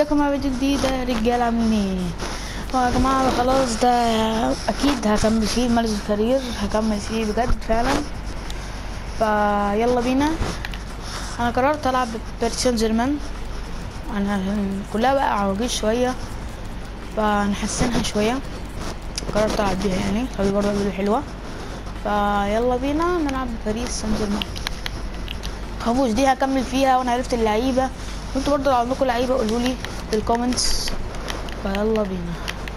ازيكم يا فيديو جديد يا رجاله عاملين ايه يا جماعه خلاص ده اكيد هكمل فيه مالز الكارير هكمل فيه بجد فعلا فيلا بينا انا قررت العب باريس جيرمان انا كلها بقى عواجيز شويه فنحسنها شويه قررت العب بيها يعني خلي برضه فيديو حلوه فيلا بينا نلعب باريس سان جيرمان خافوش دي هكمل فيها وانا عرفت اللعيبه وانتوا برضه لو عندكم لعيبه قولوا لي في الكومنتس فيلا بينا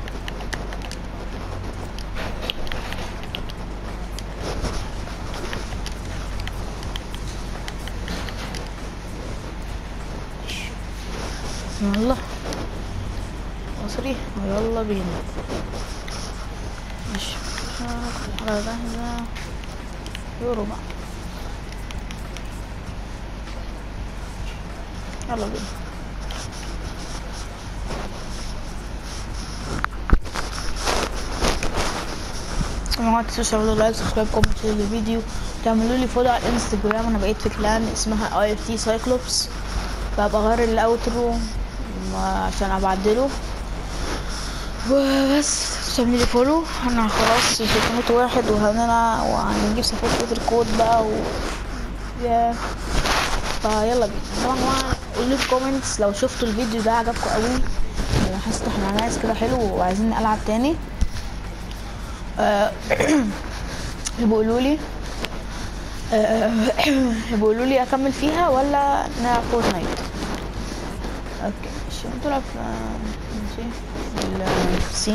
يلا مصري ويلا بينا ماشي على جاهزة يورو بقى يلا بينا ما تنسوش تعملوا لايك سبسكرايب كومنت شير للفيديو تعملوا لي فولو على الانستجرام انا بقيت في كلان اسمها اي اف تي سايكلوبس فابقى اغير الاوترو عشان ابعدله وبس تعملوا لي فولو انا خلاص شكلت واحد وهننا وهنجيب سبورت الكود بقى و يا فيلا بينا طبعا طبعا قولوا في الكومنتس لو شفتوا الفيديو ده عجبكم قوي انا حاسس احنا ناس كده حلو وعايزين العب تاني بيقولوا لي بيقولوا لي اكمل فيها ولا نلعب فورتنايت اوكي ماشي انتوا نلعب ماشي السين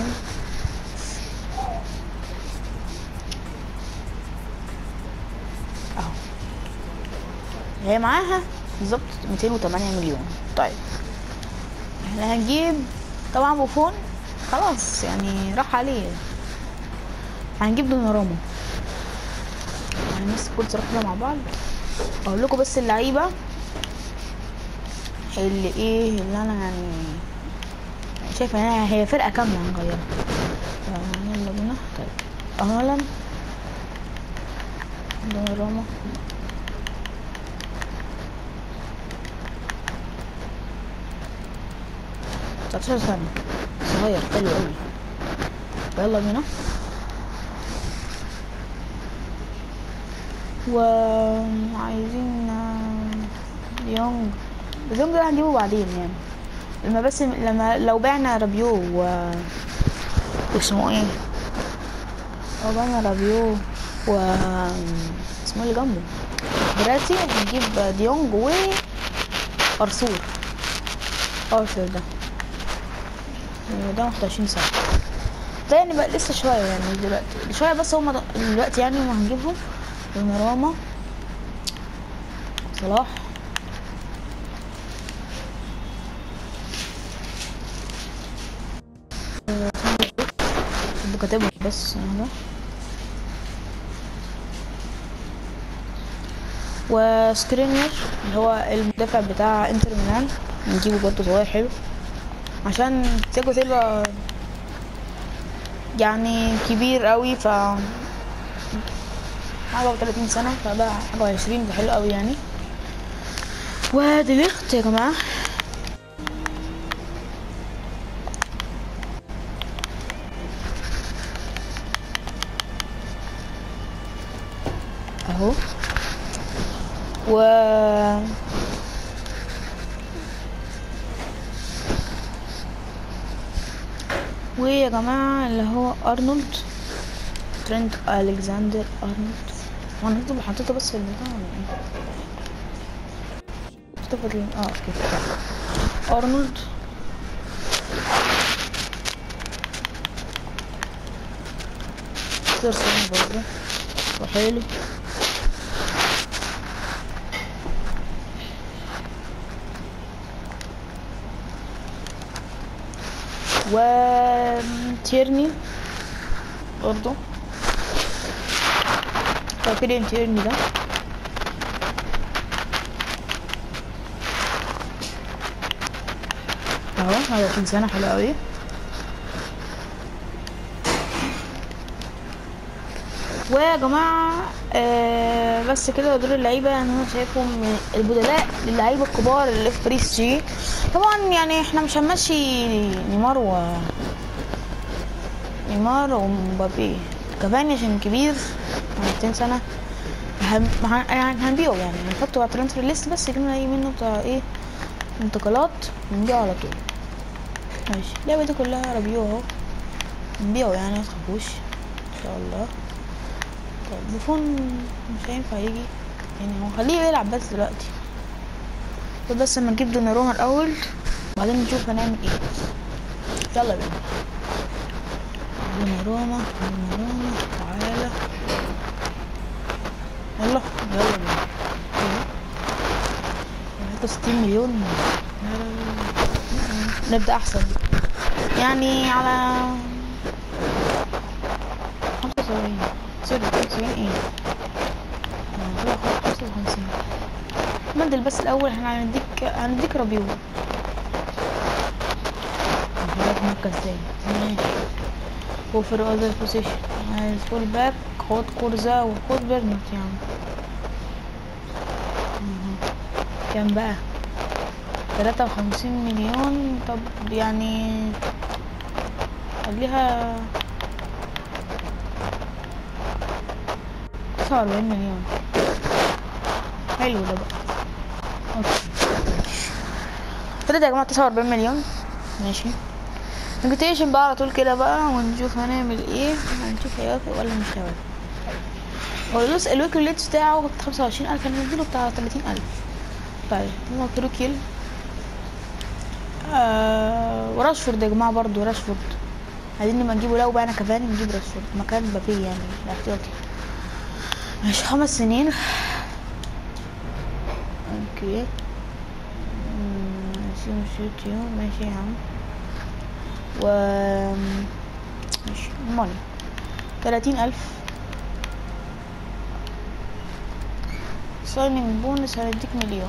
اهو هي معاها بالظبط 208 مليون طيب احنا هنجيب طبعا بوفون خلاص يعني راح عليه هنجيب دوناروما هنمسك كل صراحة مع بعض اقول لكم بس اللعيبه اللي ايه اللي انا يعني شايفه ان هي فرقه كامله هنغيرها يلا بينا طيب اولا دوناروما تسعتاشر سنة صغير حلو قوي يلا بينا وعايزين يونج اليونج ده هنجيبه بعدين يعني لما بس لما لو بعنا رابيو و اسمه ايه لو بعنا رابيو و اسمه اللي جنبه براتي هنجيب ديونج و ارثور ارثر ده ده 21 سنة ده يعني بقى لسه شوية يعني دلوقتي شوية بس هما دلوقتي يعني هما هنجيبهم دوناروما صلاح كنت كاتبهم بس هذا وسكرينير اللي هو المدافع بتاع انتر ميلان نجيبه برضه صغير حلو عشان تياجو سيلفا يعني كبير قوي ف حاجة وتلاتين سنة فده حاجة وعشرين ده حلو قوي يعني ودليخت يا جماعة اهو و ويا جماعة اللي هو ارنولد ترند الكسندر ارنولد هو انا اللي حطيته بس في البتاع ولا ايه اختفت اه اوكي ارنولد ترسم برضه وحلو وتيرني برضه فاكرين تيرني ده اهو هذا في سنة حلو قوي ويا جماعة آه بس كده دول اللعيبة يعني انا شايفهم من البدلاء للعيبة الكبار اللي في بريس جي طبعا يعني احنا مش هنمشي نيمار و نيمار ومبابي كافاني عشان كبير عنده 200 سنة هن... هن... يعني هنبيعه يعني هنحطه على ترانسفير ليست بس يجيلنا ايه منه بتاع ايه انتقالات ونبيعه على طول ماشي اللعبة دي كلها ربيعه اهو نبيعه يعني متخافوش ان شاء الله طيب بوفون مش هينفع يجي يعني هو خليه يلعب بس دلوقتي طب بس اما نجيب دوناروما الاول وبعدين نشوف هنعمل ايه يلا بينا دوناروما دوناروما تعالى يلا يلا بينا يلا. 60 مليون لا لا لا. نبدأ أحسن يعني على خمسة وسبعين سوري خمسة وسبعين ايه هنطلع خمسة وخمسين بدل بس الأول احنا هنديك هنديك ربيو هنلعب مركز تاني ماشي وفر other position عايز فول باك خد كورزا وخد بيرنت يعني مهم. كام بقى تلاتة وخمسين مليون طب يعني خليها تسعة وأربعين مليون حلو ده بقى اوكي كده يا جماعة تسعة وأربعين مليون ماشي نيجوتيشن بقى على طول كده بقى ونشوف هنعمل ايه هنشوف هيوافق ولا مش هيوافق هو بص الويك ريليتس بتاعه خمسة وعشرين ألف هنديله بتاع تلاتين ألف طيب هو كروكيل آه وراشفورد يا جماعة برضو راشفورد عايزين نبقى نجيبه لو بعنا كافاني نجيب راشفورد مكان مبابي يعني الاحتياطي ماشي خمس سنين اوكي مم، ماشي ماشي تيو ماشي يا عم و ماشي ماني تلاتين ألف سايننج بونس هنديك مليون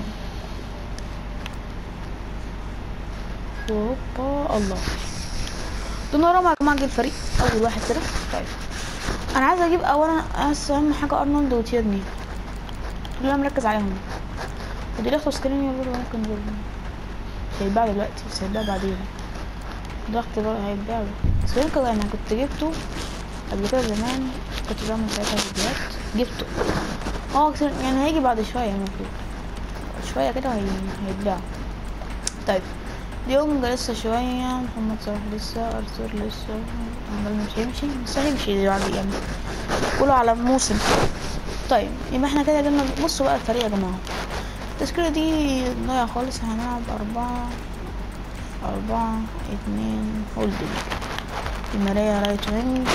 اوبا الله دوناروما يا جماعه جه الفريق اول واحد كده طيب انا عايزه اجيب اولا بس اهم حاجه ارنولد وتيرني كلنا مركز عليهم ودي اخد سكرين برضه ممكن برضه مش هيتباع دلوقتي بس هيتباع بعدين ده اختبار هيتباع سكرين كده انا كنت جبته قبل كده زمان كنت بعمل ساعتها فيديوهات جبته اه كتير يعني هيجي بعد شويه المفروض شويه كده هي... هيتباع طيب اليوم لسه شوية محمد صلاح لسه أرثر لسه عمال مش هيمشي بس هيمشي بعد يعني قولوا على موسم طيب يبقى احنا كده جبنا بصوا بقى الفريق يا جماعة التشكيلة دي ضايعة خالص هنلعب أربعة أربعة اتنين هولدنج دي ماريا رايت وينج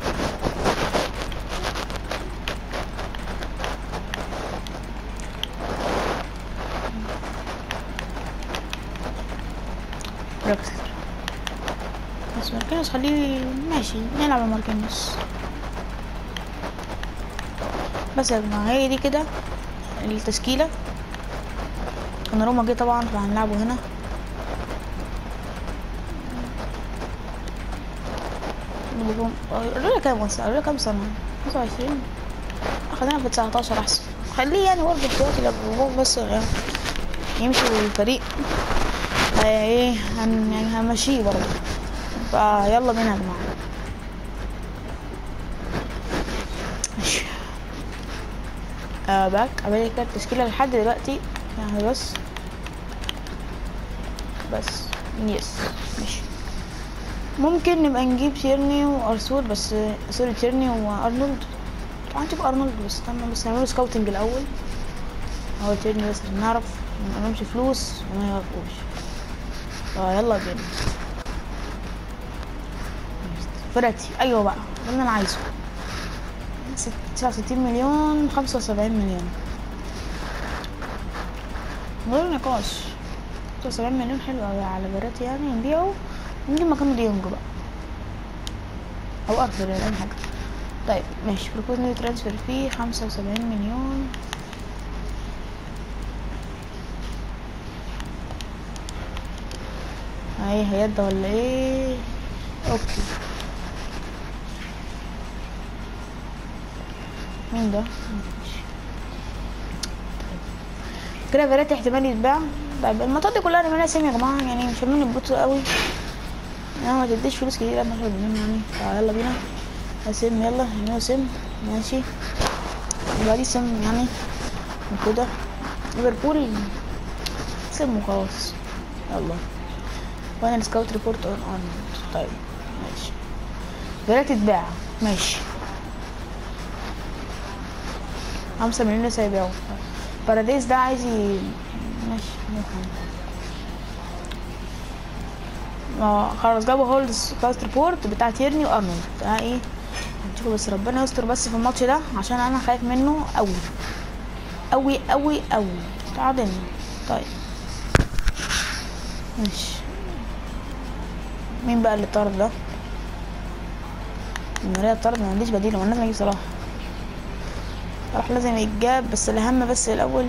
براكتر بس ماركينيوس خليه ماشي نلعب على ماركينيوس بس يا جماعة هي دي كده التشكيلة كان روما جه طبعا فهنلعبه هنا الرؤية كام وسع الرؤية كام سنة خمسة وعشرين خلينا في تسعتاشر أحسن خليه يعني برضه احتياطي لو بس يمشي بالفريق ايه هن يعني همشيه برضه فيلا بينا يا جماعة ماشي آه باك عملية كده التشكيلة لحد دلوقتي يعني بس بس يس ماشي ممكن نبقى نجيب تيرني وارسول بس سوري تيرني وارنولد طبعا نجيب ارنولد بس استنى بس نعمله سكاوتنج الاول هو تيرني بس عشان نعرف ما نمشي فلوس وما يوافقوش فيلا بينا فرقتي ايوه بقى ده اللي انا عايزه تسعة وستين مليون خمسة وسبعين مليون من غير نقاش خمسة وسبعين مليون حلو اوي على براتي يعني نبيعه ونجيب مكانه ديونج بقى او ارثر يعني اي حاجة طيب ماشي بروبوز نيو ترانسفير فيه خمسة وسبعين مليون اهي هيدا ولا ايه اوكي مين ده ماشي. كده فرقت احتمال يتباع طيب المنطقة دي كلها رمينا سم يا جماعة يعني مش عاملين البوت قوي يعني ما تديش فلوس كتير انا هاخد منهم يعني فيلا بينا سم يلا هنا سم ماشي يبقى دي سم يعني وكده ليفربول سم وخلاص يلا فاينل سكاوت ريبورت اون اون طيب ماشي فرقت تتباع ماشي خمسة مليون لسه هيبيعوا باراديس ده عايز ي... ماشي ممكن اه خلاص جابوا هولز كاست ريبورت بتاع تيرني وارنولد ده ايه هنشوفه بس ربنا يستر بس في الماتش ده عشان انا خايف منه قوي قوي قوي قوي تعادلنا طيب ماشي مين بقى اللي طرد ده المرايه طرد ما عنديش بديل وانا لازم اجيب صلاح صلاح لازم يتجاب بس الاهم بس الاول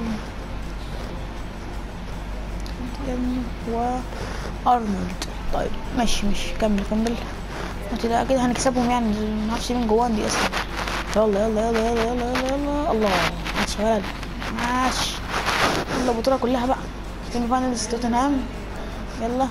و ارنولد طيب ماشي ماشي كمل كمل الماتش ده اكيد هنكسبهم يعني ما اعرفش مين جوان دي اصلا يلا يلا يلا يلا يلا يلا يلا الله ماشي يا ولد ماشي يلا البطوله كلها بقى سيمي فاينلز توتنهام يلا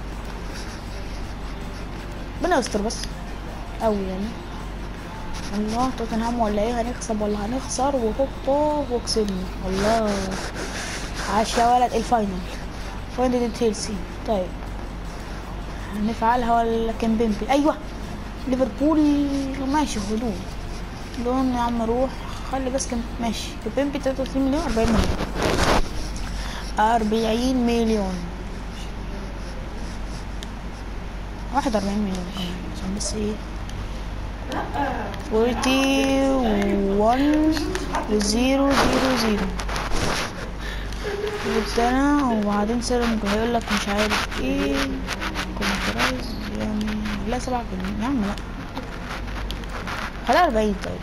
ربنا يستر بس قوي يعني الله توتنهام ولا ايه هنكسب ولا هنخسر وهوبا وكسبنا الله عاش يا ولد الفاينل فاينل تشيلسي طيب هنفعلها ولا كمبيمبي ايوه ليفربول ماشي هدوء لون يا عم روح خلي بس كم ماشي كمبيمبي 33 مليون 40 مليون 40 مليون 41 مليون كمان عشان بس ايه 41 زيرو زيرو زيرو سنة وبعدين سنة ممكن هيقول لك مش عارف ايه كونترايز يعني لا سبعة جنيه يا عم لا خليها أربعين طيب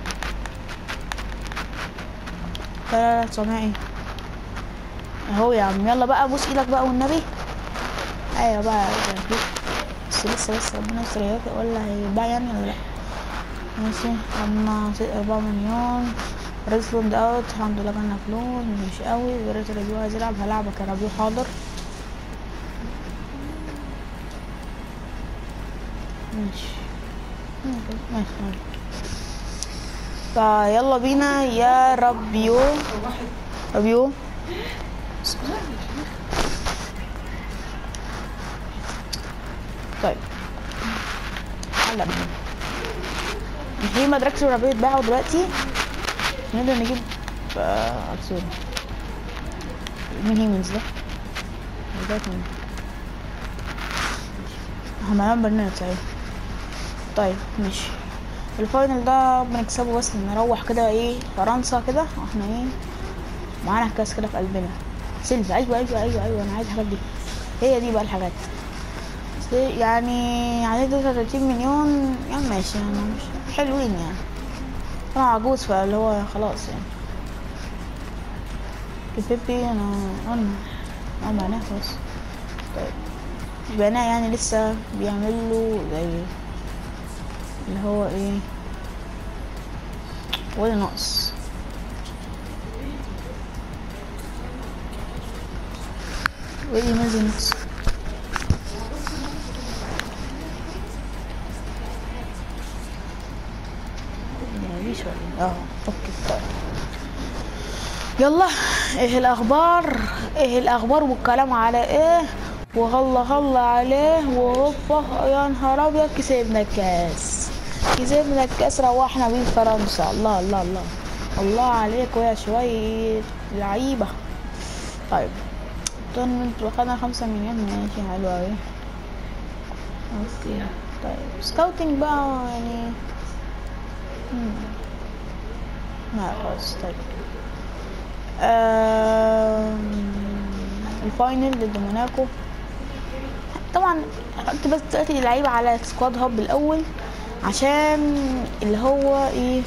لا لا لا تسعمية ايه اهو يا عم يلا بقى بوس ايدك بقى والنبي ايوه بقى بس لسه لسه ربنا يستر هيوافق ولا هيباع يعني ولا لا ماشي اما أربعة مليون ريزلوند اوت الحمد لله جالنا فلوس مش قوي وريت ريبيو عايز يلعب هلعبك يا ربيو حاضر ماشي ماشي ماشي فيلا بينا يا ربيو ربيو طيب هلا بينا في مدركة الربيع اتباعوا دلوقتي نقدر نجيب آه، عطسون مين هيمنز ده؟ ده مين؟ هم عملوا برنامج صحيح طيب ماشي الفاينل ده بنكسبه بس نروح كده ايه فرنسا كده احنا ايه معانا كاس كده في قلبنا سيلفا ايوه ايوه ايوه ايوه انا عايز الحاجات دي هي دي بقى الحاجات بس يعني عليه 33 مليون يعني ماشي يعني مش حلوين يعني انا عجوز فاللي هو خلاص يعني البيبي انا قلنا اه معناه خلاص طيب بناء يعني لسه بيعمل له زي اللي هو ايه ولا ناقص وايه نازل ناقص مفيش ولا اه اوكي طيب يلا ايه الاخبار ايه الاخبار والكلام على ايه وغلا غلا عليه وهوبا يا نهار ابيض كسبنا الكاس كسبنا الكاس روحنا بيه فرنسا الله الله الله الله عليكم يا شوية لعيبة طيب تورنمنت واخدنا خمسة مليون ماشي حلو اوي اوكي طيب سكاوتنج بقى يعني مم. لا خلاص طيب آم، الفاينل ضد موناكو طبعا قلت بس دلوقتي اللعيبة على سكواد هاب الأول عشان اللي هو ايه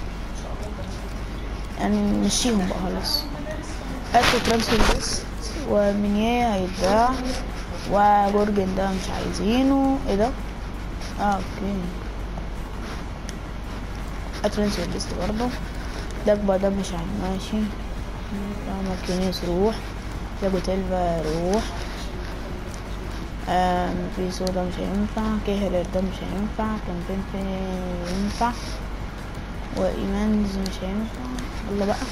يعني نمشيهم بقى خلاص هاتوا ترانسفير بس ومنيه هيتباع وجورجن ده مش عايزينه ايه ده اه اوكي ترانسفير ليست برضه دجبة ده مش عارف ماشي ماركينيوس روح تياجو تيلفا روح آم، في سودا مش هينفع كيهلر ده مش هينفع كامبيمبي ينفع وإيمانز مش هينفع يلا بقى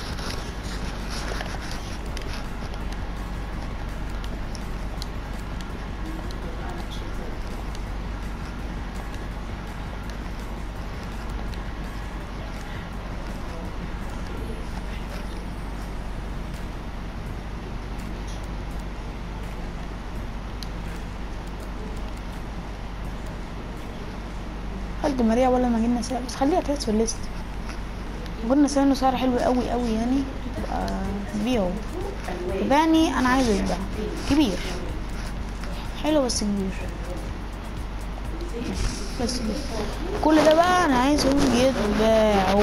خالد ماريا ولا ما جبنا سعر بس خليها تحت في الليست قلنا سعر انه سعر حلو قوي قوي يعني تبقى نبيعه كباني انا عايزه يتباع كبير حلو بس كبير بس كده كل ده بقى انا عايزه يتباعوا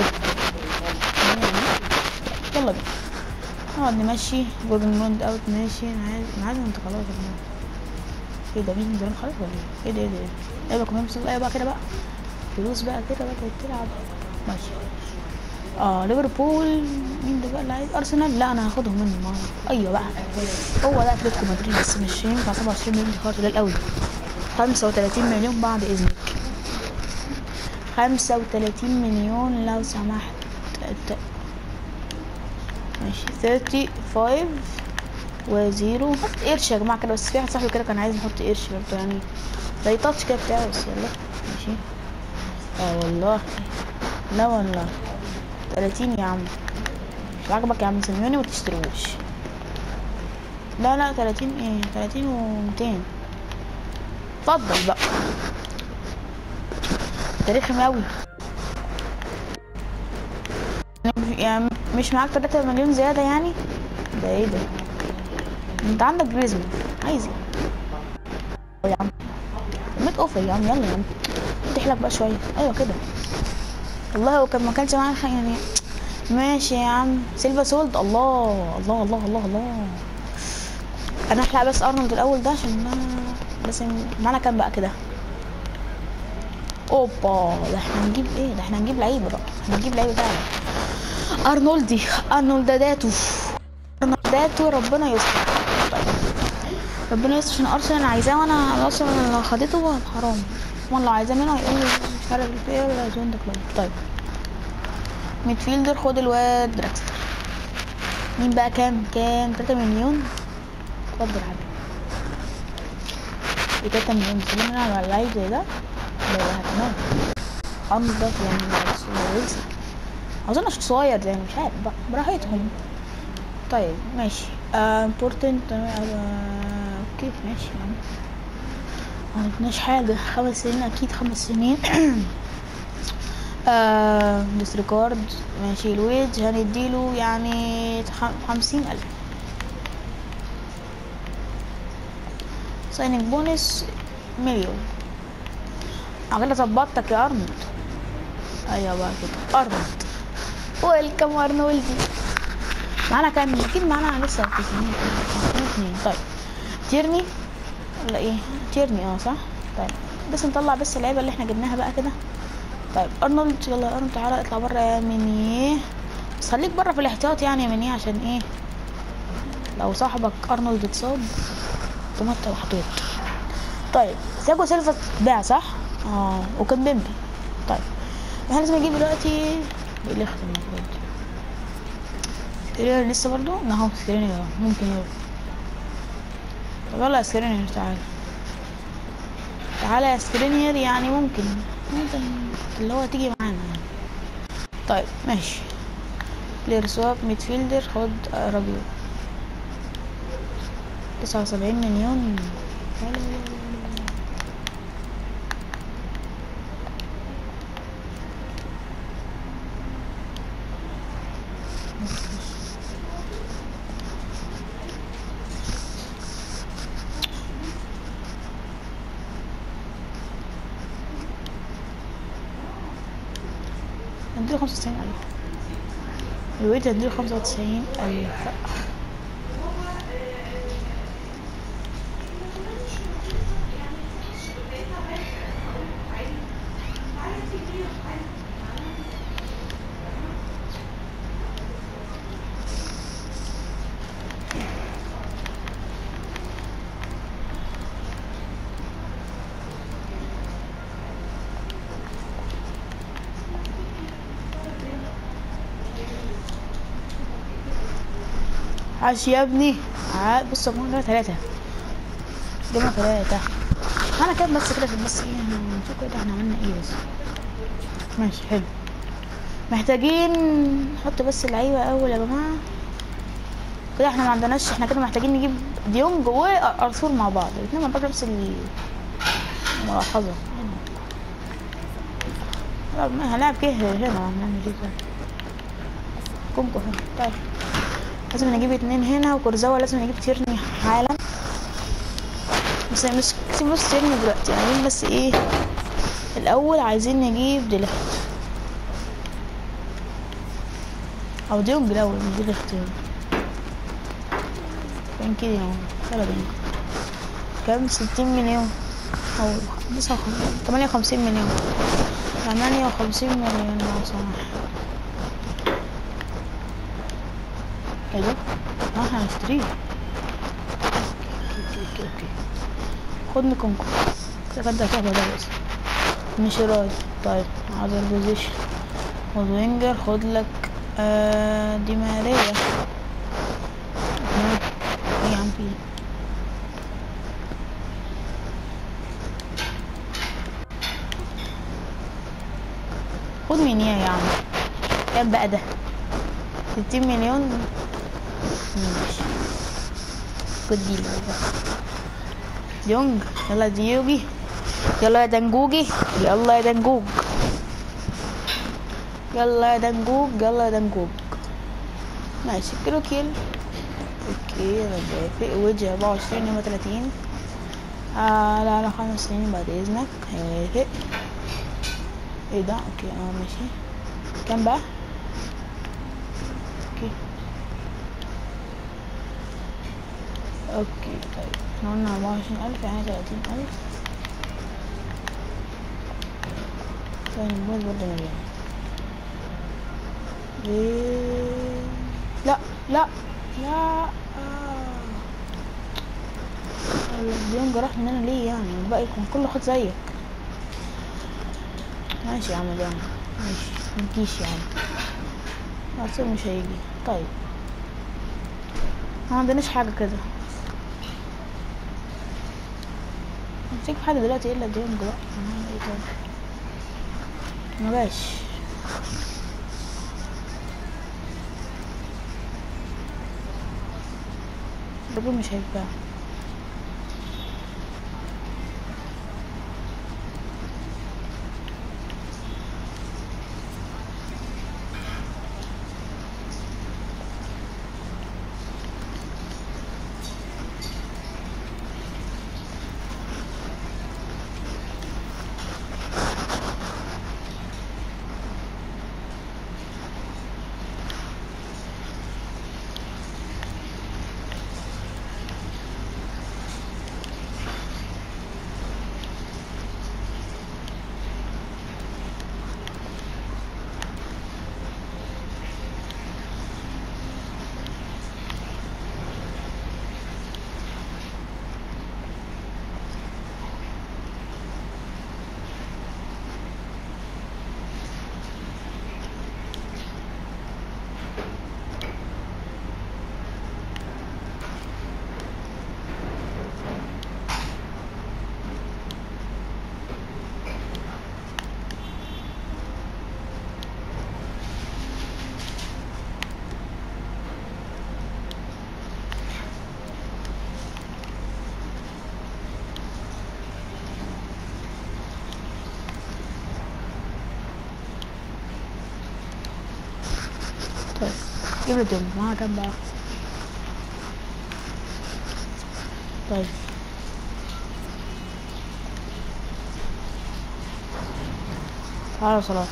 يلا بينا نقعد نمشي جوردن روند اوت ماشي انا عايز انا عايز انتقالات يا جماعه ايه ده مين زمان خلاص ولا ايه؟ ايه ده ايه ده ايه ده؟ ايوه كمان بس ايوه بقى كده بقى فلوس بقى كده بقى تلعب ماشي اه ليفربول مين ده بقى اللي عايز ارسنال لا انا هاخدهم منه ما ايوه بقى هو ده اتلتيكو مدريد بس مش ينفع 27 مليون دي خالص قليل قوي 35 مليون بعد اذنك 35 مليون لو سمحت ت- ماشي 35 وزيرو حط قرش يا جماعه كده بس في واحد صاحبي كده كان عايز نحط قرش برضه يعني زي تاتش كده بتاعه بس يلا ماشي اه والله لا والله 30 يا عم مش عاجبك يا عم سيميوني ما تشتروش لا لا 30 ايه 30 و200 اتفضل بقى تاريخ قوي يعني مش معاك 3 مليون زيادة يعني ده ايه ده انت عندك جريزمان عايز ايه يا عم ميك اوفر يا عم يلا يا عم تحلك بقى شوية ايوه كده والله هو كان ما كانش معايا حاجة يعني ماشي يا عم سيلفا سولد الله الله الله الله الله انا هحلق بس ارنولد الاول ده عشان ما بس معانا كام بقى كده اوبا ده احنا هنجيب ايه ده احنا هنجيب لعيبه بقى احنا هنجيب لعيبه فعلا ارنولدي ارنولداتو ارنولداتو ربنا يستر طيب ربنا يستر عشان ارسنال عايزاه وانا ارسنال لو خدته حرام وانا لو عايزاه منه هيقول لي مش عارف ايه ولا جون ده كلوب طيب ميدفيلدر خد الواد دراكستر مين بقى كام كام 3 مليون اتفضل يا حبيبي ايه 3 مليون تسيبني انا على لعيب زي ده لا لا تمام انضف يعني ويلسون اظن عشان صغير يعني مش عارف بقى براحتهم طيب ماشي امبورتنت اوكي ماشي يا عم ما عرفناش حاجة خمس سنين أكيد خمس سنين آه ديسريكارد ماشي الويج هنديله يعني خ- خمسين ألف سايننج بونس مليون أنا كده ظبطتك يا أرنولد أيوة بقى كده أرنولد ويلكم أرنولدي معانا كام أكيد معانا لسه اتنين اتنين طيب تيرني ولا ايه تيرني اه صح طيب بس نطلع بس اللعيبه اللي احنا جبناها بقى كده طيب ارنولد يلا يا ارنولد تعالى اطلع بره يا منيه بس خليك بره في الاحتياط يعني يا منيه عشان ايه لو صاحبك ارنولد اتصاب تمت محطوط طيب سياجو سيلفا اتباع صح اه وكان بيمبي طيب احنا لازم نجيب دلوقتي ايه اللي يختم المفروض سكرينر لسه برضو اهو سكرينر ممكن يروح طب يلا يا سكرينير تعالى تعالى يا سكرينير يعني ممكن ممكن اللي هو تيجي معانا يعني طيب ماشي بلاير سواب ميدفيلدر خد آه، رابيو تسعة وسبعين مليون نديله خمسة وتسعين ألف الويت نديله خمسة وتسعين ألف عاش يا ابني عاد بص يا جماعة ثلاثة جبنا ثلاثة انا كام بس كده في بس ايه نشوف كده احنا عملنا ايه بس ماشي حلو محتاجين نحط بس اللعيبة اول يا جماعة كده احنا ما عندناش احنا كده محتاجين نجيب ديونج وارثور مع بعض الاتنين مع بعض نفس الملاحظة ما هنلعب كده هنا هنعمل ايه كده كومكو هنا طيب لازم نجيب اتنين هنا وكورزاوا لازم نجيب تيرني حالا بس مش سيب بس تيرني دلوقتي عايزين بس ايه الاول عايزين نجيب ديليخت او ديونج الاول مش ديليخت كان كده اهو يلا بينا كام ستين مليون او تسعة تمانية وخمسين مليون تمانية وخمسين مليون لو سمحت ايه ده؟ اه احنا هنشتريه اوكي اوكي اوكي خدني كونكو كده كده كده ده بس مش راضي طيب عايز البوزيشن خد وينجر خد لك آه دي ماريا ايه يا عم في خد مين يا عم كام بقى ده ستين مليون ماشي خد دي بقى ديونج يلا ديوجي يلا يا دنجوجي يلا يا دنجوج يلا يا دنجوج يلا يا دنجوج ماشي كيلو كيل اوكي انا موافق وجه اربعة وعشرين يوم تلاتين آه لا لا خمس سنين بعد اذنك هيوافق ايه ده اوكي اه ماشي كام بقى اوكي اوكي طيب احنا قلنا اربعة وعشرين الف يعني تلاتين الف طيب نقول برضه مليون ليه لا لا لا آه. اليوم راح مننا ليه يعني الباقي يكون كله خد زيك ماشي يا عم ده ماشي متجيش يا عم اصل مش هيجي طيب ما عندناش حاجة كده مش حاجة دلوقتي الا ديون بقى هنعمل ايه طيب مباش الراجل مش هيتباع طيب جيب له دم معاه كام بقى طيب تعالى صلاح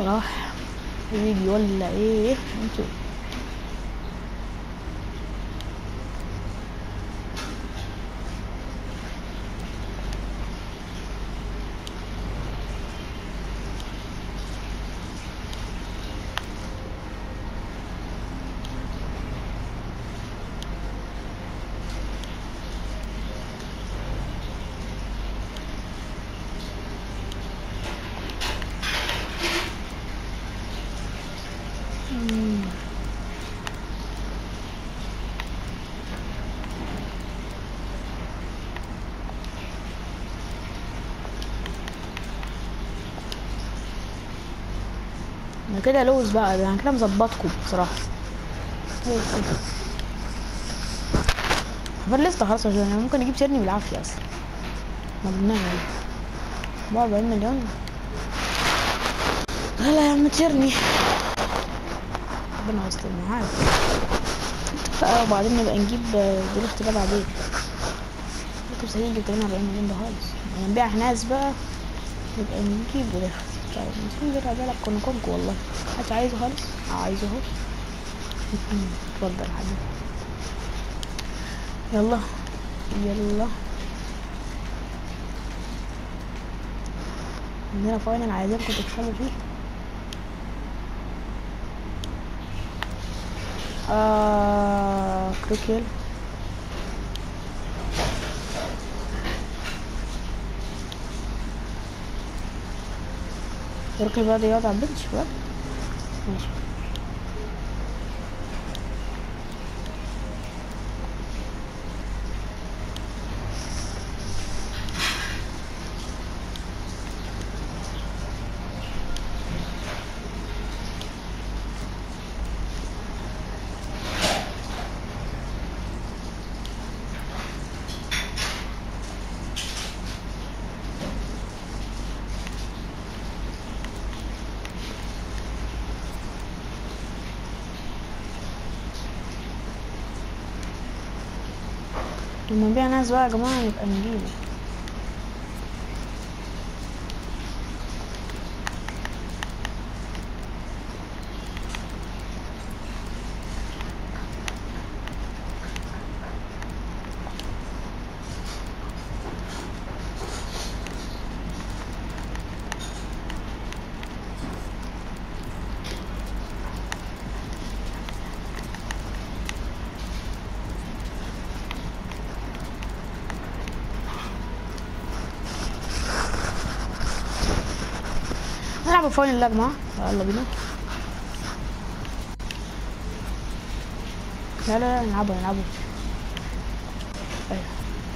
راح يجي ولا ايه نشوف مم. انا كده لوز بقى ده انا كده مظبطكم بصراحة هي كده. فلست خلاص عشان انا ممكن اجيب تيرني بالعافية اصلا ما بدناش يعني 44 مليون هلا يا عم تيرني ربنا يستر معاك بقى وبعدين نبقى نجيب دول اختبار بعدين ممكن بس هيجي 48 مليون ده خالص يعني نبيع ناس بقى نبقى نجيب ده طيب مش نجرب بالك كنا كونكو والله محدش عايزه خالص اه عايزه اهو اتفضل يا حبيبي يلا يلا عندنا فاينل عايزينكم تكسبوا فيه آه كروكيل كروكيل بقى يقعد على البنش بقى ماشي لما نبيع ناس بقى يا جماعة يبقى نجيبه نلعب الفاينل ده يا جماعة يلا بينا لا لا لا نلعبه نلعبه أيوة.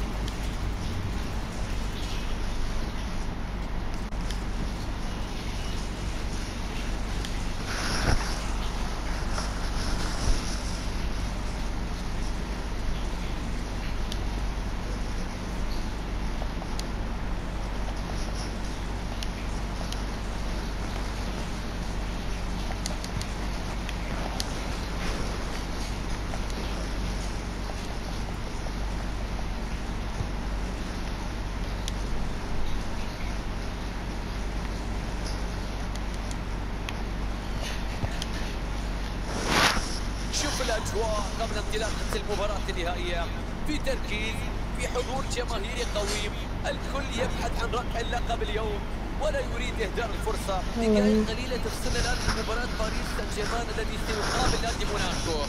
شوف الاجواء قبل انطلاقه المباراه النهائيه في تركيز في حضور جماهيري قوي الكل يبحث عن ربح اللقب اليوم ولا يريد اهدار الفرصه دقائق قليله تفصلنا الان عن مباراه باريس سان جيرمان الذي سيقابل نادي موناكو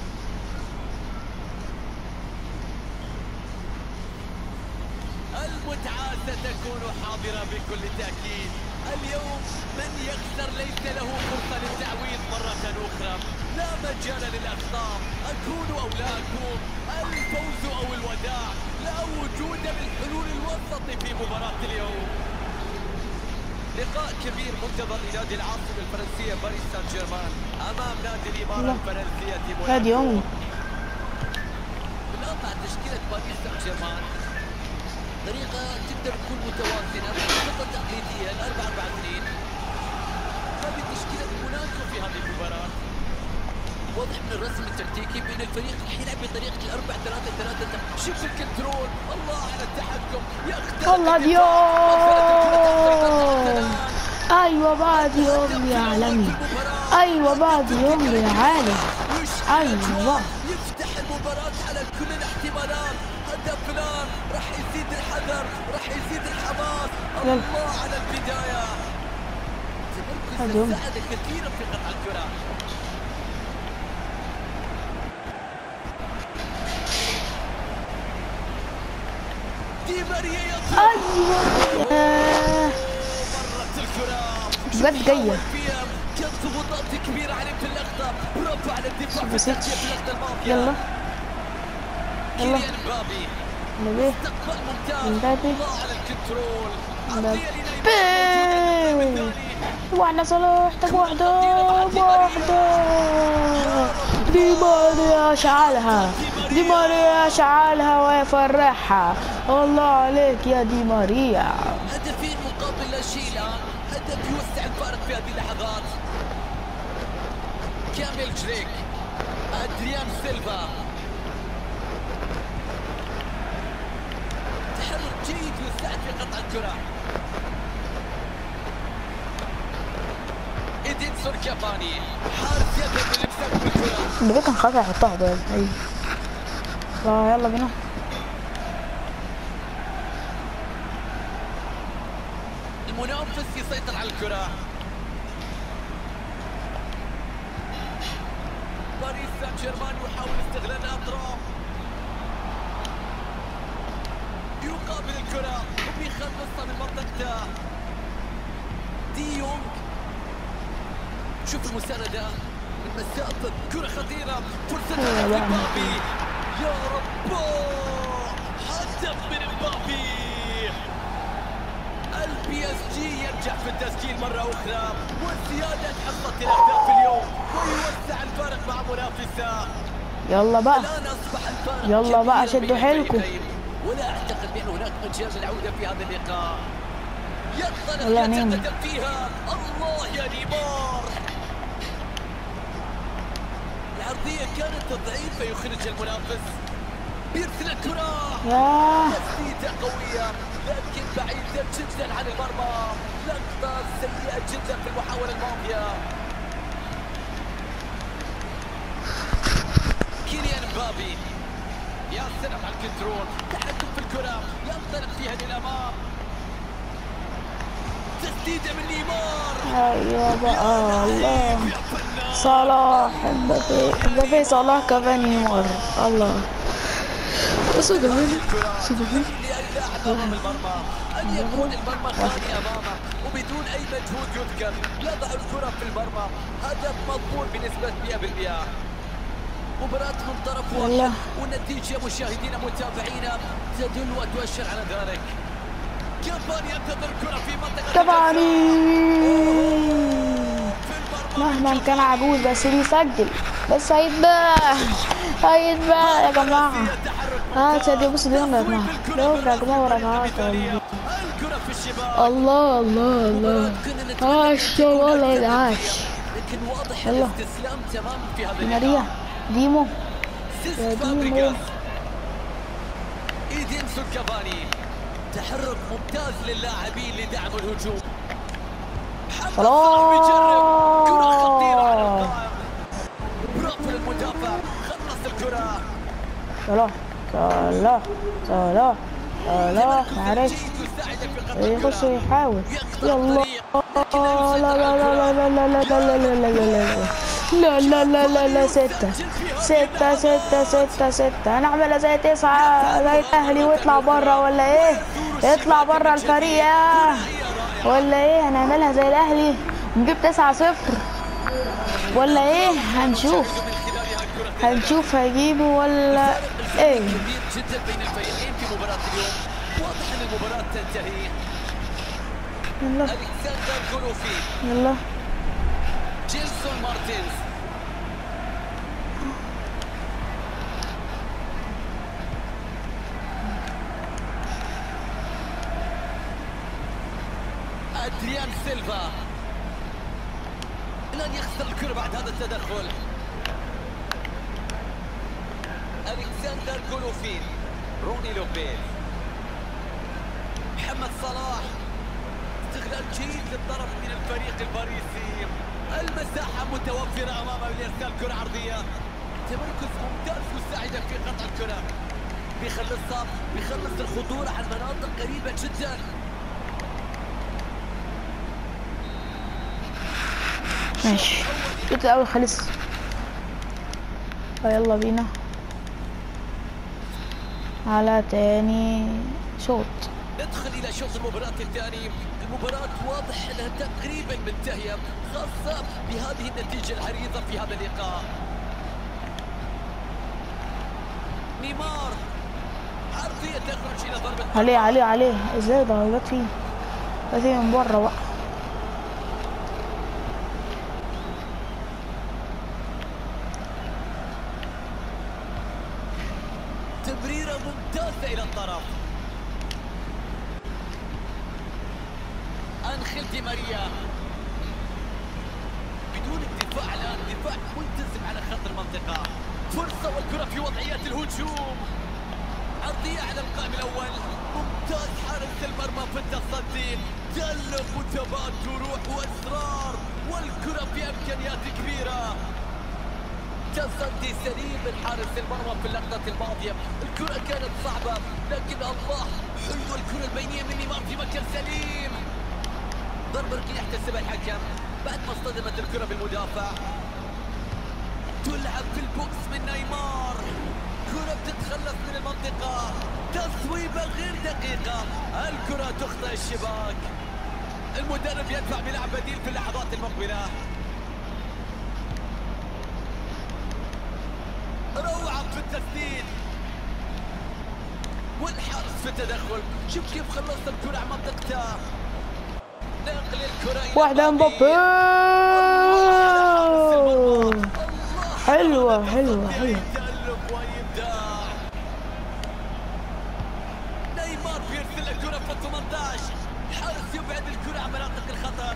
المتعة ستكون حاضرة بكل تأكيد اليوم من يخسر ليس له فرصة للتعويض مرة أخرى لا مجال للأخطاء أكون أو لا أكون الفوز أو الوداع لا وجود للحلول الوسط في مباراة اليوم لقاء كبير منتظر لنادي العاصمة الفرنسية باريس سان جيرمان أمام نادي الإمارة الله. الفرنسية هادي موناكو يوم بنقطع تشكيلة باريس سان جيرمان طريقة تقدر تكون متوازنة خطة تقليدية الأربعة أربعة اثنين هذه تشكيلة موناكو في هذه المباراة واضح من الرسم التكتيكي بأن الفريق راح يلعب بطريقة الأربعة ثلاثة ثلاثة شوف الكنترول الله على التحكم يخترق والله الدفاع. ديوم. وصلت الكرة تحت الضغط الآن. ايوه بعد يوم يا عالمي ايوه بعد يوم يا عالم ايوه يفتح المباراة على كل الاحتمالات هدف الآن راح يزيد الحذر راح يزيد الحماس يلا. الله على البداية هجوم. ساعد كثيرا في قطع الكرة دي ماريا يطلع ايوه ياه. مرت الكرة بجد جايه فيها كان ضغوطات كبيرة عليه في اللقطة برافو على الدفاع في بسيط. الترجيح في اللقطة الماضية يلا يلا كيليان مبابي نبيه استقبال ممتاز مبابي. الله على الكنترول مبابي. عرضية لنيمار موجودة الهدف الثاني. واحنا صلاح طب واحدة واحدة دي ماريا شعلها دي ماريا شعلها ويفرحها الله عليك يا دي ماريا هدفين مقابل لا شيء الان هدف يوسع الفارق في هذه اللحظات كامل جريك ادريان سيلفا تحرك جيد يساعد في قطع الكرة إدينسون كافاني حارس يذهب للمساك بالكرة ده كان خاطر يحطها بقى ايوه لا يلا بينا المنافس يسيطر على الكرة باريس سان جيرمان يحاول استغلال الأطراف يقابل الكرة وبيخلصها من منطقته دي يونغ شوف المساندة من مسافة كرة خطيرة فرصة يا على لهوي. مبابي يا رب هدف من مبابي البي اس جي ينجح في التسجيل مرة أخرى وزيادة حصة الأهداف اليوم ويوسع الفارق مع منافسه يلا بقى الآن أصبح الفارق يلا بقى كبيراً شدوا بين حيلكم. الفريقين. ولا أعتقد بأن هناك مجال للعودة في هذا اللقاء ينطلق يلا نيمار. يتقدم فيها الله يا نيمار العرضية كانت ضعيفة يخرج المنافس بيرسل الكرة ياه تسديدة قوية لكن بعيدة جدا عن المرمى لقطة سيئة جدا في المحاولة الماضية كيليان مبابي يا سلام على الكنترول تحكم في الكرة ينطلق فيها للأمام تسديدة من نيمار ايوه بقى الله يا فنان صلاح مبابي مبابي صلاح كمان نيمار الله بصوا جميل بصوا جميل لأن لاعب أمام المرمى أن يكون المرمى خالي أمامه وبدون أي مجهود يذكر يضع الكرة في المرمى هدف مضمون بنسبة 100% مباراة من طرف يلا. واحد والنتيجة مشاهدينا متابعينا تدل وتؤشر على ذلك كافاني ينتظر الكرة في منطقة كفاني في المرمى مهما كان عجوز بس بيسجل بس هيتباع هيتباع يا جماعة تحرك ها تصدق بص دي يا جماعة يلا يا جماعة ورجعات والله الكرة في الشباك الله الله الله عاش والله عاش لكن واضح يلا. الاستسلام تماما في هذا ماريا ديمو سيس يا ديمو. فابريجاس ايدينسون كافاني تحرك ممتاز للاعبين لدعم الهجوم محمد صلاح بيجرب كرة خطيرة على القائم برافو للمدافع خلص الكرة صلاح صلاح صلاح صلاح معلش يخش يحاول يلا لا لا لا لا لا لا لا لا لا لا لا لا لا لا لا لا ستة ستة ستة ستة ستة هنعملها زي تسعة زي الأهلي ويطلع برا ولا إيه؟ يطلع برا الفريق ياه. ولا إيه؟ هنعملها زي الأهلي نجيب تسعة صفر ولا إيه؟ هنشوف هنشوف هيجيبوا ولا إيه؟ كبير جدا بين الفريقين في مباراة اليوم واضح ان المباراة تنتهي يلا الكسندر جولوفين يلا جيلسون مارتينز ادريان سيلفا لن يخسر الكرة بعد هذا التدخل الكسندر جولوفين روني لوبيز محمد صلاح استغلال جيد للطرف من الفريق الباريسي المساحة متوفرة أمامه لإرسال كرة عرضية تمركز ممتاز مساعدا في قطع الكرة بيخلصها بيخلص الخطورة عن مناطق قريبة جدا ماشي الشوط الاول خلص فيلا بينا على تاني شوط ندخل إلى شوط المباراة الثاني المباراة واضح أنها تقريبا منتهية خاصة بهذه النتيجة العريضة في هذا اللقاء نيمار عرضية تخرج إلى ضربة عليه عليه عليه ازاي ضربات فيه جت فيه من بره بقى تمريرة ممتازة إلى الطرف أنخيل دي ماريا بدون الدفاع الآن دفاع ملتزم على خط المنطقة فرصة والكرة في وضعية الهجوم عرضية على القائم الأول ممتاز حارس المرمى في التصدي تألق وثبات وروح وإصرار والكرة في إمكانيات كبيرة تصدي سليم من حارس المرمى في اللقطة الماضية الكرة كانت صعبة لكن الله حلو الكرة البينية من نيمار في مكان سليم ضربة ركنية يحتسبها الحكم بعد ما اصطدمت الكرة بالمدافع تلعب في البوكس من نيمار كرة بتتخلص من المنطقة تصويبة غير دقيقة الكرة تخطئ الشباك المدرب يدفع بلاعب بديل في اللحظات المقبلة روعة في التسديد والحارس في التدخل شوف كيف خلص الكرة على منطقته نقل الكرة إلى واحدة مبابي حلوة حلوة حلوة تألق وإبداع نيمار بيرسل الكرة في ال 18 الحارس يبعد الكرة عن مناطق الخطر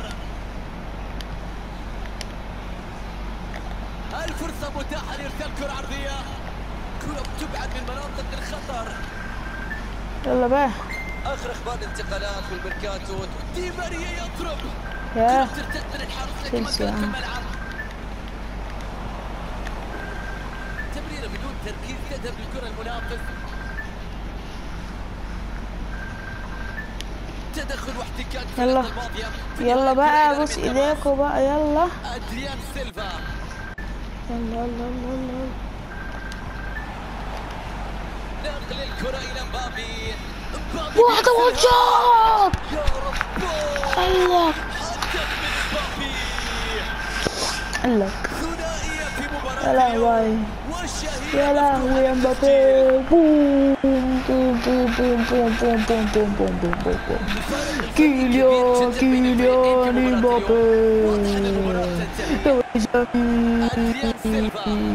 الفرصة متاحة لإرسال كرة عرضية كرة بتبعد من مناطق الخطر يلا بقى آخر أخبار الانتقالات والميركاتو دي ماريا يضرب يا كرة ترتد من الحارس لكن ما تنسى. كانت في الملعب تمريرة بدون تركيز تذهب للكرة المنافس تدخل واحتكاك في يلا. اللقطة الماضية يلا بقى الكرة بص إلى من ايديكوا بقى يلا تماس. أدريان سيلفا يلا يلا يلا يلا نقل الكرة إلى مبابي مبابي واحدة بيرسلها. وشوط يا رب قالك هدف من مبابي قالك ثنائية في مباراة يا لهوي اليوم والشهيرة يا لهوي يا مبابي بوم بوم بوم بوم بوم بوم بوم بوم بوم بوم بوم بوم كيليان كيليان مبابي يا جميل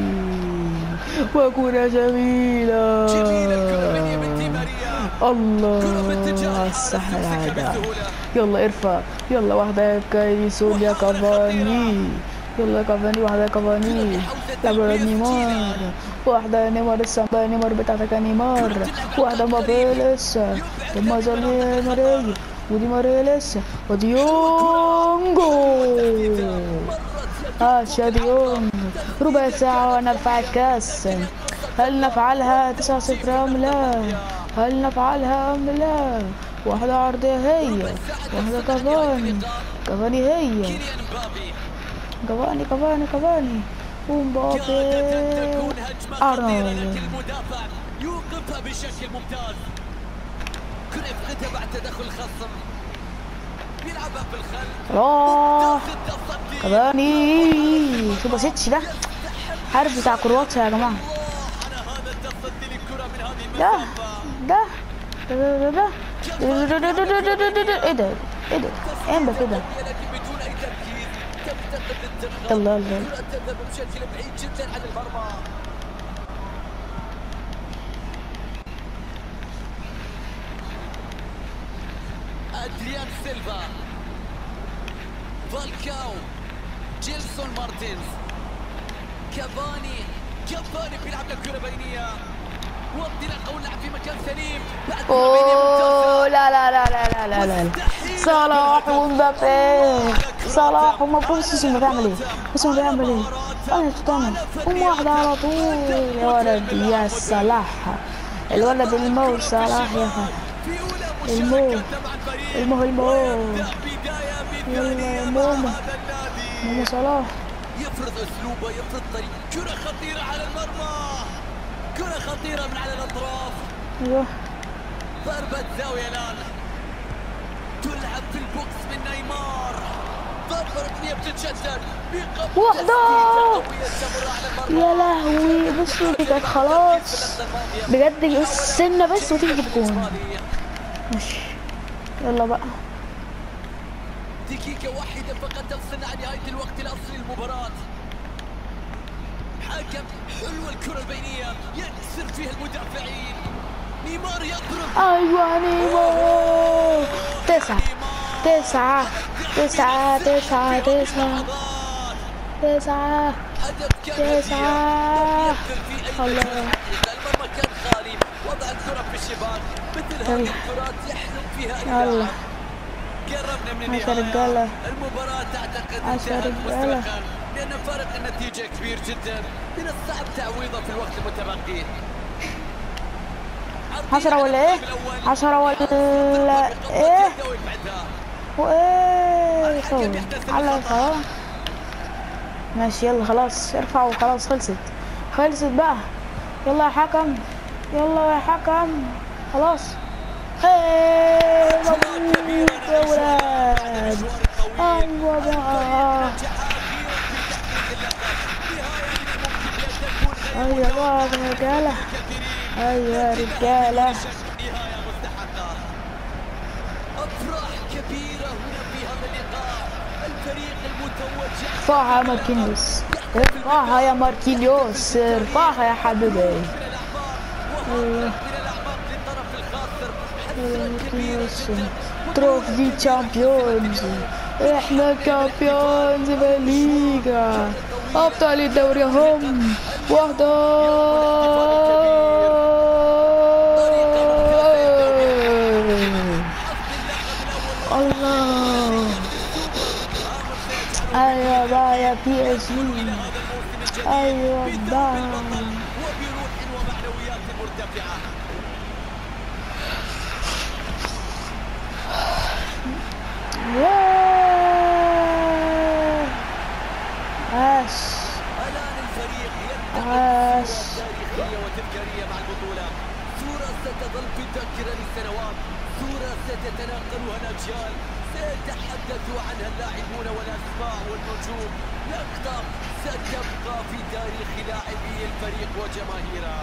وكرة جميلة جميلة الكرة من يمين دي ماريا كرة باتجاه الله الحارس السحر تمسكها هذا بسهولة يلا ارفع يلا واحدة كايسون يا كافاني يلا كافاني واحدة كافاني لعبة نيمار واحدة نيمار لسه بقى نيمار بتاعتك يا نيمار واحدة مبابي لسه ثم زال ماريا ودي ماريا لسه وديونجو اه شاديونج ربع ساعة وانا ارفع الكاس هل نفعلها تسعة صفر ام لا هل نفعلها ام لا واحدة عرضية هي واحدة كافاني كافاني هي كيليان مبابي كافاني كافاني كافاني ومبابي كادت أن تكون هجمة خطيرة أرى لكن المدافع يوقفها بشكل ممتاز كرة يفقدها بعد تدخل الخصم بيلعبها في الخلف الله ممتاز التصدي كافاني شو بسيتش ده حارس بتاع كرواتيا يا جماعة الله على هذا التصدي للكرة من هذه ده المسافة ده ده ده ده ده ده ده ده ده ده ده ايه ده ايه ده ايه ده كده لكن بدون اي تركيز تفتقد للترخيص يلا يلا الكرة تذهب بشكل بعيد جدا عن المرمى ادريان سيلفا فالكاو جيلسون مارتينز كافاني كافاني بيلعب لك كرة بينية وانطلاقه ولعب في مكان سليم بعد بينية ممتازة. اوه لا لا لا لا لا لا لا صلاح ومبابي صلاح ومبابي بص اسمه بيعمل ايه بص اسمه بيعمل ايه انا تتعمل قوم واحدة على طول يا ولد يا صلاح الولد المو صلاح يا فهد في أولى المو. مشاركة مع الفريق المو المو يبدأ بداية يلا مثالية يا مع ماما. هذا النادي ماما صلاح يفرض اسلوبه يفرض طريقه كره خطيره على المرمى كره خطيره من على الاطراف ايوه ضربه زاويه الان تلعب في البوكس من نيمار ضربه ركنيه بتتشدد بقبض واحدة. تسديدة قوية تمر على المرمى يا لهوي بصوا دي كانت خلاص بجد سنة بس وتيجي تكون ماشي يلا بقى دقيقة واحدة فقط تفصلنا عن نهاية الوقت الأصلي للمباراة حكم حلوة الكرة البينية يكسر فيها المدافعين نيمار يضرب ايوه نيمو تسعة تسعة تسعة تسعة تسعة تسعة هدف كان تسعة. يأثر في أي الله. مكان. المرمى كان خالي وضع الكرة في الشباك مثل هذه يلا. الكرات يحلم فيها أي يلا. لاعب قربنا من عشر النهاية رجالة. المباراة تعتقد عشر انتهت رجالة. مسبقا لأن فارق النتيجة كبير جدا من الصعب تعويضه في الوقت المتبقي عشرة ولا ايه عشرة ولا ايه وايه سوي على خلاص ماشي يلا خلاص ارفعوا خلاص خلصت خلصت بقى يلا يا حكم يلا يا حكم خلاص هاي مبروك يا ولاد ايوه بقى ايوه بقى يا رجاله ايوه يا رجاله نهاية مستحقة أفراح كبيرة هنا في هذا اللقاء الفريق المتوج ارفعها يا ماركينيوس ارفعها يا ماركينيوس ارفعها يا حبيبي من الأعماق وهرب من الأعماق للطرف الخاسر حسرة كبيرة جدا تروفي تشامبيونز احنا كامبيونز بالليغا ابطال الدوري هم واحدة الله ايوه بقى يا بي اس جي ايوه بقى وبروح ومعنويات مرتفعة ياه. عاش الآن الفريق عاش صورة تاريخية وتذكارية مع البطولة صورة ستظل في الذاكرة لسنوات صورة ستتناقلها الأجيال سيتحدث عنها اللاعبون والأسماء والنجوم لقطة ستبقى في تاريخ لاعبي الفريق وجماهيره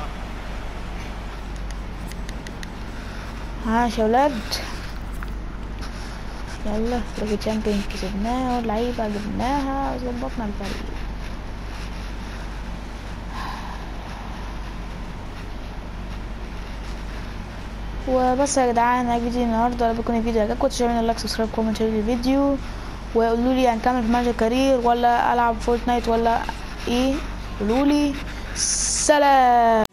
عاش يا ولاد يلا فريق تشامبيون كسبناها واللعيبة جبناها وظبطنا الفريق وبس يا جدعان ده فيديو النهارده لو بيكون الفيديو عجبكم تشتركوا لايك سبسكرايب كومنت شير الفيديو وقولوا لي هنكمل في مانجر كارير ولا العب فورتنايت ولا ايه قولوا لي سلام